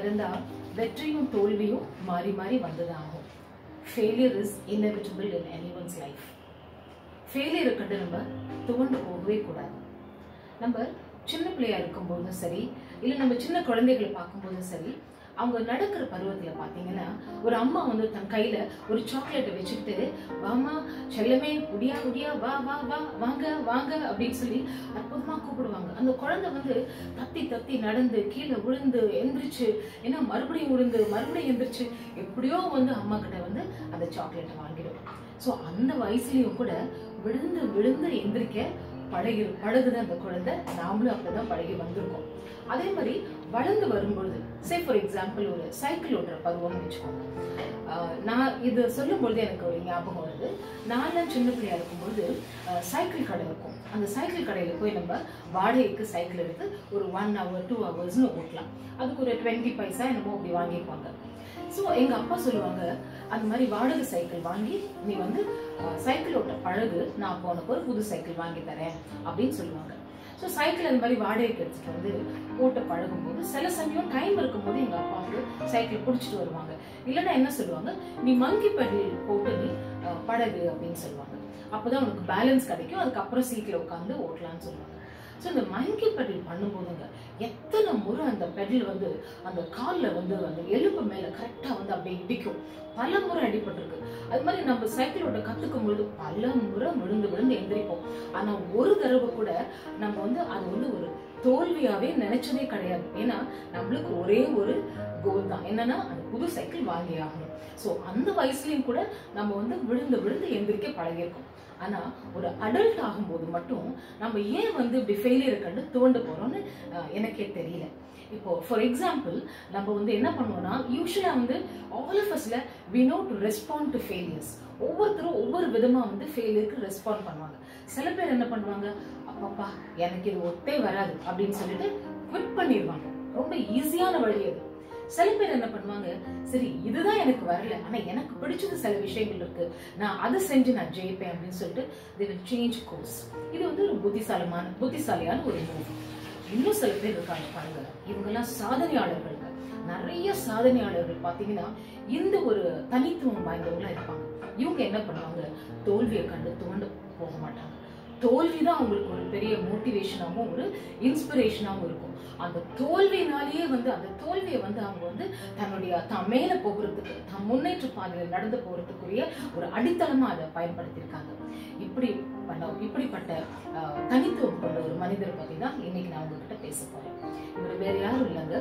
நடந்தா வெற்றியும் தோல்வியும் மாறி மாறி வந்துதான் ஆகும் failure is inevitable in anyone's life ஃபெயிலியரை கண்டு நம்ம துவண்டு போகவே கூடாது நம்ம சின்ன பிள்ளையா இருக்கும்போதும் சரி இல்லை நம்ம சின்ன குழந்தைகளை பார்க்கும்போதும் சரி அவங்க நடக்கிற பருவத்தில் பார்த்தீங்கன்னா ஒரு அம்மா வந்து தன் கையில் ஒரு சாக்லேட்டை வச்சுக்கிட்டு வாமா செல்லமே குடியா குடியா வா வா வா வாங்க வாங்க அப்படின்னு சொல்லி அற்புதமாக கூப்பிடுவாங்க அந்த குழந்தை வந்து தத்தி தத்தி நடந்து கீழே விழுந்து எந்திரிச்சு ஏன்னா மறுபடியும் விழுந்து மறுபடியும் எந்திரிச்சு எப்படியோ வந்து அம்மா கிட்ட வந்து அந்த சாக்லேட்டை வாங்கிடும் ஸோ அந்த வயசுலயும் கூட விழுந்து விழுந்து எந்திரிக்க பழகி பழகுது அந்த குழந்தை நாமளும் அப்படிதான் பழகி வந்திருக்கோம் அதே மாதிரி வளர்ந்து வரும்பொழுது சே ஃபார் எக்ஸாம்பிள் ஒரு சைக்கிள் ஓட்டுற பருவம்னு வச்சுக்கோங்க ஆஹ் நான் இது சொல்லும் பொழுது எனக்கு ஒரு ஞாபகம் வருது நான்லாம் சின்ன பிள்ளையா இருக்கும்பொழுது ஆஹ் சைக்கிள் கடை இருக்கும் அந்த சைக்கிள் கடையில் போய் நம்ம வாடகைக்கு சைக்கிள் எடுத்து ஒரு ஒன் ஹவர் டூ ஹவர்ஸ்னு ஓட்டலாம் அதுக்கு ஒரு டுவெண்ட்டி பைசா என்னமோ அப்படி வாங்கியிருப்பாங்க ஸோ எங்கள் அப்பா சொல்லுவாங்க அந்த மாதிரி வாடகை சைக்கிள் வாங்கி நீ வந்து அஹ், சைக்கிள் ஓட்ட பழகு நான் அப்போ உனக்கு ஒரு புது சைக்கிள் வாங்கி தரேன் அப்படின்னு சொல்லுவாங்க ஸோ சைக்கிள் அந்த மாதிரி வாடகைக்கு எடுத்துட்டு வந்து ஓட்ட பழகும்போது சில சமயம் டைம் இருக்கும்போது எங்கள் அப்பா வந்து சைக்கிள் பிடிச்சிட்டு வருவாங்க இல்லைன்னா என்ன சொல்லுவாங்க நீ மங்கி பெடல் போட்டு நீ அஹ், பழகு அப்படின்னு சொல்லுவாங்க அப்போதான் உனக்கு பேலன்ஸ் கிடைக்கும் அதுக்கப்புறம் சீட்டில் உட்காந்து ஓட்டலாம்னு சொல்லுவாங்க ஸோ இந்த மங்கி பெடல் பண்ணும்போதுங்க எத்தனை முறை அந்த பெடல் வந்து அந்த காலில் வந்து அந்த எலும்பு மேலே கரெக்டாக வந்து அப்படியே இடிக்கும் பல முறை அடிபட்டிருக்கு அது மாதிரி நம்ம சைக்கிள் ஓட்ட கற்றுக்கும் பொழுது பல முறை விழுந்து விழுந்து எந்திரிப்போம் ஆனால் ஒரு தடவை கூட நம்ம வந்து அது வந்து ஒரு தோல்வியாவே நினைச்சதே கிடையாது ஏன்னா நம்மளுக்கு ஒரே ஒரு கோல் தான் என்னன்னா அந்த புது சைக்கிள் வாங்கி ஆகணும் ஸோ அந்த வயசுலயும் கூட நம்ம வந்து விழுந்து விழுந்து எந்திரிக்க பழகியிருக்கோம் ஆனா ஒரு அடல்ட் ஆகும்போது மட்டும் நம்ம ஏன் வந்து இப்படி ஃபெயிலியர் கண்டு தோண்டு போறோம்னு அஹ், எனக்கே தெரியல இப்போ ஃபார் எக்ஸாம்பிள் நம்ம வந்து என்ன பண்ணுவோம்னா யூஸ்வலா வந்து ஆல் ஆஃப் அஸ்ல we know to respond to failures ஒவ்வொருத்தரும் ஒவ்வொரு விதமா வந்து ஃபெயிலியருக்கு ரெஸ்பாண்ட் பண்ணுவாங்க சில பேர் என்ன பண்ணுவாங்க அப்பப்பா எனக்கு இது ஒத்தே வராது அப்படின்னு சொல்லிட்டு குவிட் பண்ணிடுவாங்க ரொம்ப ஈஸியான வழி அது சில பேர் என்ன பண்ணுவாங்க சரி இதுதான் எனக்கு வரல ஆனா எனக்கு பிடிச்சது சில விஷயங்கள் இருக்கு நான் அதை செஞ்சு நான் ஜெயிப்பேன் அப்படின்னு சொல்லிட்டு they will சேஞ்ச் கோர்ஸ் இது வந்து ஒரு புத்திசாலமான புத்திசாலியான ஒரு மூவ் இன்னும் சில பேர் இருக்காங்க பாருங்க இவங்கெல்லாம் சாதனையாளர்களுங்க நிறைய சாதனையாளர்கள் பாத்தீங்கன்னா இந்த ஒரு தனித்துவம் வாய்ந்தவங்களா இருப்பாங்க இவங்க என்ன பண்ணுவாங்க தோல்வியை கண்டு துவண்டு போக மாட்டாங்க தோல்விதான் அவங்களுக்கு ஒரு பெரிய மோட்டிவேஷனாகவும் ஒரு இன்ஸ்பிரேஷனாகவும் இருக்கும் அந்த தோல்வினாலேயே வந்து அந்த தோல்வியை வந்து அவங்க வந்து தன்னுடைய தான் மேல போகிறதுக்கு தான் முன்னேற்ற பாதையில் நடந்து போறதுக்குரிய ஒரு அடித்தளமா அதை பயன்படுத்தியிருக்காங்க இப்படி பண்ண இப்படிப்பட்ட ஆஹ், தனித்துவம் கொண்ட ஒரு மனிதர் பத்தி தான் இன்னைக்கு நான் உங்ககிட்ட பேச போறேன் இவர் வேற யாரும் இல்லைங்க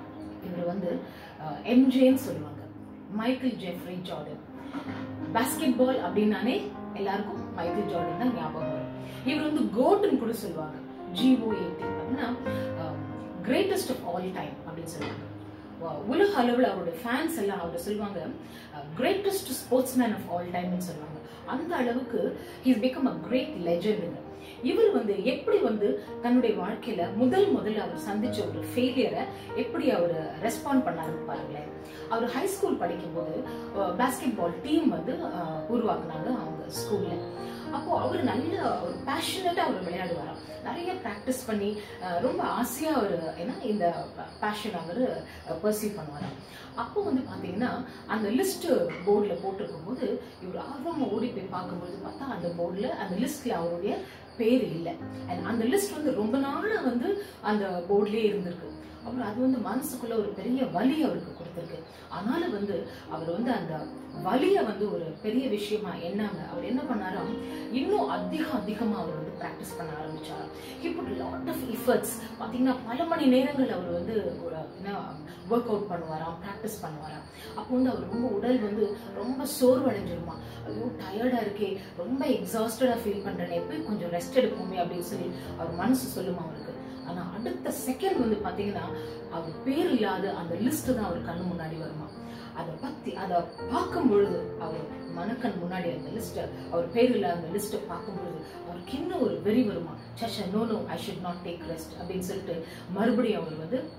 இவர் வந்து எம்ஜேன்னு சொல்லுவாங்க Michael Jeffrey Jordan basketball அப்படின்னாலே எல்லாருக்கும் மைக்கேல் ஜார்டன் தான் ஞாபகம் வரும் இவர் வந்து கோட்னு கூட சொல்லுவாங்க ஜிஓஏடி அப்படின்னா கிரேட்டஸ்ட் ஆஃப் ஆல் டைம் அப்படின்னு சொல்லுவாங்க வ- உலக அளவில் அவருடைய ஃபேன்ஸ் எல்லாம் அவர் சொல்லுவாங்க கிரேட்டஸ்ட் ஸ்போர்ட்ஸ்மேன் ஆஃப் ஆல் டைம்னு சொல்லுவாங்க அந்த அளவுக்கு ஹீஸ் பிகம் அ கிரேட் லெஜெண்டுங்க இவர் வந்து எப்படி வந்து தன்னுடைய வாழ்க்கையில முதல் முதல்ல அவர் சந்திச்ச ஒரு ஃபெயிலியரை எப்படி அவர் ரெஸ்பாண்ட் பண்ணாருன்னு பாருங்களேன் அவர் ஹை ஸ்கூல் படிக்கும்போது பாஸ்கெட் பால் டீம் வந்து அஹ், உருவாக்குனாங்க அவங்க ஸ்கூல்ல அப்போ அவர் நல்ல ஒரு பேஷனட்டா அவர் விளையாடுவாராம் நிறைய ப்ராக்டிஸ் பண்ணி அஹ், ரொம்ப ஆசையா அவர் ஏன்னா இந்த பேஷன் அவர் பர்சீவ் பண்ணுவாராம் அப்போ வந்து பாத்தீங்கன்னா அந்த லிஸ்ட் போர்டில் போட்டிருக்கும் போது இவர் ஆர்வமா ஓடி போய் பார்க்கும்போது பார்த்தா அந்த போர்டில் அந்த லிஸ்ட்ல அவருடைய பேர் இல்லை அண்ட் அந்த லிஸ்ட் வந்து ரொம்ப நாளா வந்து அந்த போர்ட்லயே இருந்திருக்கு அவர் அது வந்து மனசுக்குள்ள ஒரு பெரிய வலி அவருக்கு கொடுத்திருக்கு ஆனாலும் வந்து அவர் வந்து அந்த வலியை வந்து ஒரு பெரிய விஷயமா எண்ணாம அவர் என்ன பண்ணாராம் இன்னும் அதிகம் அதிகமா அவர் வந்து ப்ராக்டிஸ் பண்ண ஆரம்பிச்சாராம் he put lot of efforts பார்த்தீங்கன்னா பல மணி நேரங்கள் அவர் வந்து ஒரு என்ன ஒர்க் அவுட் பண்ணுவாராம் ப்ராக்டிஸ் பண்ணுவாராம் அப்போ வந்து அவர் ரொம்ப உடல் வந்து ரொம்ப சோர்வடைஞ்சிருமா ஐயோ டயர்டா இருக்கே ரொம்ப எக்ஸாஸ்டடா ஃபீல் பண்றேனே போய் கொஞ்சம் ரெஸ்ட் எடுப்போமே அப்படின்னு சொல்லி அவர் மனசு சொல்லுமா அவருக்கு ஆனா அடுத்த செகண்ட் வந்து பாத்தீங்கன்னா அவர் பேர் இல்லாத அந்த லிஸ்ட் தான் அவர் கண்ணு முன்னாடி வருமா அதை பத்தி அதை பார்க்கும் பொழுது அவர் மனக்கண் முன்னாடி அந்த லிஸ்ட்டை அவர் பேர் இல்லாத அந்த லிஸ்ட்டை பார்க்கும் பொழுது அவருக்கு இன்னும் ஒரு வெறி வருமா சஷா no no I should not take rest அப்படின்னு சொல்லிட்டு மறுபடியும் அவர் வந்து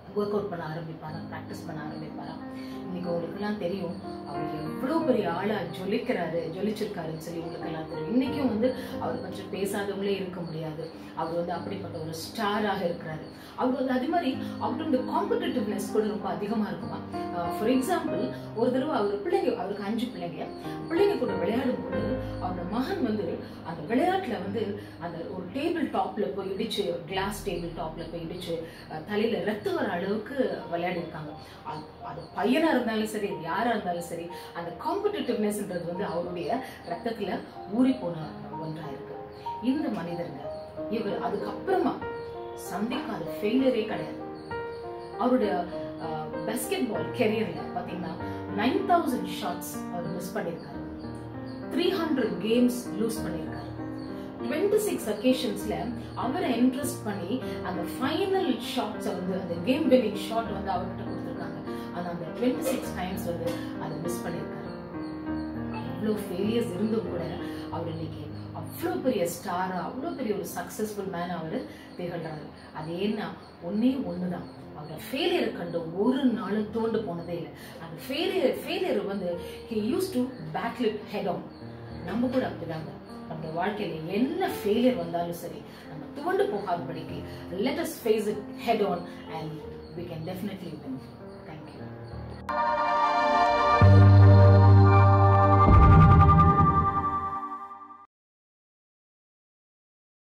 ஒர்க் அவுட் பண்ண ஆரம்பிப்பாரா ப்ராக்டிஸ் பண்ண ஆரம்பிப்பாரா இன்னைக்கு உங்களுக்கெல்லாம் தெரியும் அவர் எவ்வளோ பெரிய ஆளா ஜொலிக்கிறாரு ஜொலிச்சிருக்காருன்னு சொல்லி உங்களுக்கெல்லாம் தெரியும் இன்னைக்கும் வந்து அவர் பற்றி பேசாதவங்களே இருக்க முடியாது அவர் வந்து அப்படிப்பட்ட ஒரு ஸ்டாராக இருக்கிறாரு அவர் வந்து அதே மாதிரி அவரோட காம்படிட்டிவ்னஸ் கூட ரொம்ப அதிகமாக இருக்குமா ஃபார் எக்ஸாம்பிள் ஒரு தடவை அவர் பிள்ளைங்க அவருக்கு அஞ்சு பிள்ளைங்க பிள்ளைங்க கூட விளையாடும் போது அவரோட மகன் வந்து அந்த விளையாட்டுல வந்து அந்த ஒரு டேபிள் டாப்ல போய் இடிச்சு கிளாஸ் டேபிள் டாப்ல போய் இடிச்சு அஹ், தலையில ரத்தம் வர அளவுக்கு விளையாடி இருக்காங்க அது- அது பையனா இருந்தாலும் சரி யாரா இருந்தாலும் சரி அந்த காம்படிட்டிவ்னஸ்ன்றது வந்து அவருடைய ரத்தத்துல ஊறி போன ஒன்றா இருக்கு இந்த மனிதருங்க இவர் அதுக்கப்புறமா சந்திக்காத ஃபெயிலியரே கிடையாது அவருடைய பாஸ்கெட் பால் கெரியர்ல பாத்தீங்கன்னா நைன் தௌசண்ட் ஷாட்ஸ் அவர் மிஸ் பண்ணியிருக்காரு த்ரீ ஹண்ட்ரட் கேம்ஸ் லூஸ் பண்ணியிருக்காரு டுவெண்ட்டி சிக்ஸ் அக்கேஷன்ஸ்ல அவரை இன்ட்ரெஸ்ட் பண்ணி அந்த ஃபைனல் ஷாட்ஸை வந்து அந்த கேம் வின்னிங் ஷாட் வந்து அவர்கிட்ட கொடுத்துருக்காங்க ஆனா அந்த டுவெண்ட்டி சிக்ஸ் டைம்ஸ் வந்து அதை மிஸ் பண்ணியிருக்காரு அவ்வளோ ஃபெயிலியர்ஸ் இருந்தும் கூட அவர் இன்னைக்கு அவ்வளோ பெரிய ஸ்டாரா அவ்வளோ பெரிய ஒரு சக்ஸஸ்ஃபுல் மேன் அவர் திகழ்றாரு அது ஏன்னா ஒன்னே ஒன்று தான் அவரோட ஃபெயிலியர் கண்டு ஒரு நாளும் தோண்டு போனதே இல்லை அந்த ஃபெயிலியர் ஃபெயிலியர் வந்து he use to battle it head on நம்ம கூட அப்படிதாங்க நம்ம வாழ்க்கையில என்ன ஃபெயிலியர் வந்தாலும் சரி நம்ம துவண்டு போகாதபடிக்கு let us face it head on and we can definitely win